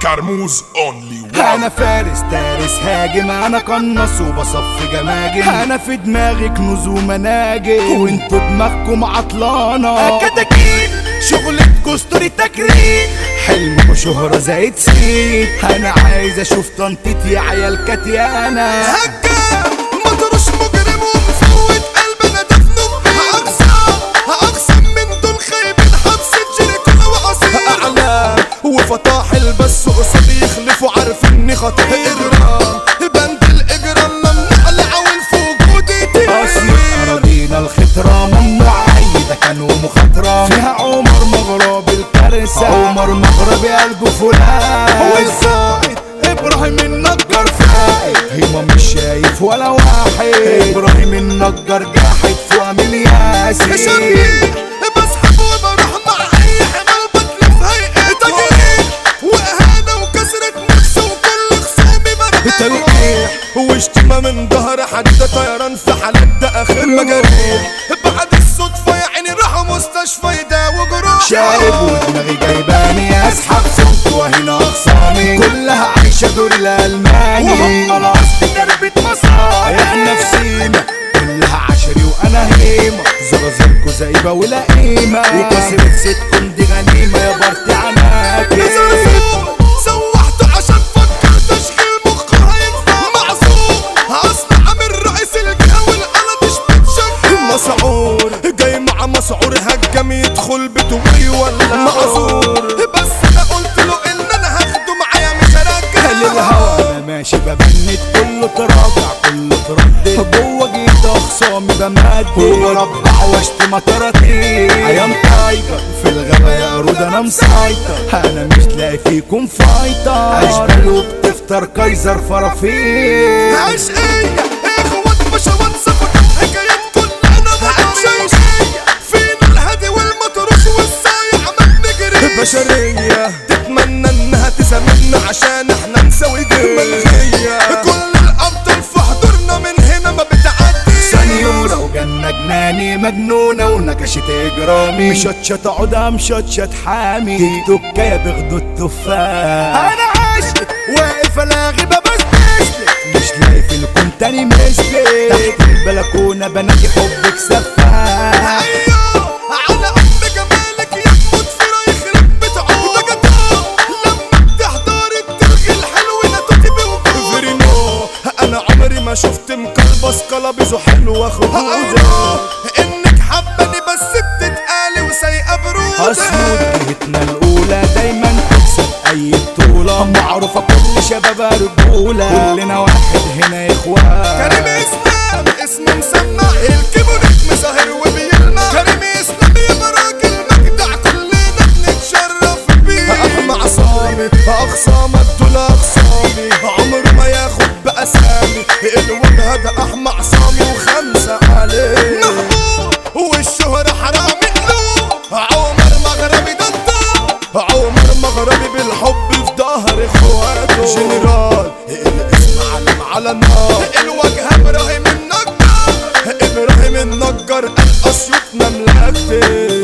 كرموز اونلي انا فارس دارس هاجم انا قنص وبصف جماجم انا في دماغي كنوز ومناجم وانتوا دماغكم عطلانه كتاكيت شغلتكوا ستوري تكريم حلم وشهرة زي تسيب انا عايز اشوف طنطتي يا عيال كاتيانا هكا مطرش مجرم ومفوت قلب انا دفنه اقسم اقسم من دول خايبين حبسة جيريكولا وعصير اعلام وفطاحل بس قصادي يخلفوا عارف اني خطير اجرام بند الاجرام ممنوع العون في وجودي اصل تير اراضينا الخطرة ممنوع عيدة كانوا مخاطرة فيها عمر مغرب الكارثة عمر مغربي قلبه فلان والقائد ابراهيم النجار فايق هيما مش شايف ولا واحد ابراهيم النجار جاحد فوق من ياسين شبيه بسحب وبروح مع اي حمال بتلف هيئة تجريح واهانة وكسرة نفس وكل خصامي برحب تلقيح واشتمة من ظهر حد طيران في حالات ده اخر مجاريح بعد الصدفة يا عيني راحوا مستشفى يداووا جروح شارب ودماغي جايباني اسحب صوت وهنا اخصامي كلها عايشة دور الالماني وهم الاصل دربة مصاري احنا في سيما كلها عشري وانا هيمة زرازيركو زايبة ولا قيمة وكسرت ستكم دي غنيمة يا بارتي عناكي زرزور سوحت عشان فكر تشغيل مخها هينفع معصوم اصنع من رئيس الجهة والقلب مش بتشك مسعور جاي مع مسعور هجم يدخل بيته ولا معذور بس انا قلت له ان انا هاخده معايا مش هرجع للهوا انا ماشي ببند كله تراجع كله تردد جوه جيت اخصامي بمدد وبربع واشتم طرطيق ايام تايجر في الغابة يا قرود انا مسيطر انا مش لاقي فيكم فايتر اشبال وبتفطر كايزر فرافيل عشقية اخوات بشوات سفر حكايات كلنا عشقية فينا الهادي والمطروش والسايع ما بنجري بشرية تتمنى انها تسامحنا عشان احنا نسوي جمالية كل الابطال في حضورنا من هنا ما بتعدي سنيورة وجنة جناني مجنونة ونكشت اجرامي مشطشط عودها مشطشط حامي تيك توكاية بياخدوا التفاح انا عاشق واقف الاغي ببستسلك مش لاقي في الكون تاني مثلك تحت البلكونة بنادي حبك سفاح ايوه على ام جمالك يموت في يخرب بيت عودك لما بتحضري بتلغي الحلو نتوتي بوجود فرينو انا عمري ما شفت مكلبس قلبيزه حلو اخوه انك حبني بس بتتقالي وسايقه برودة اصمود جهتنا الاولى دايما تكسب اي بطولة معروفة كل شباب رجولة كلنا واحد هنا اخوات كريم اسلام اسم مسمع الكيبورد مسهر وبيلمع كريم اسلام يا راجل مجدع كلنا بنتشرف بيه احمى عصامي اخصامك دول اخصامي عمره ما ياخد باسامي الوجه ده احمى عصامي وخمسه عليه محبوب والشهرة حرامي له عمر مغربي ضده عمر مغربي بالحب في ظهر اخواته جنرال الاسم علم على النار الوجه ابراهيم النجار ابراهيم النجار الاسيوط مملكتي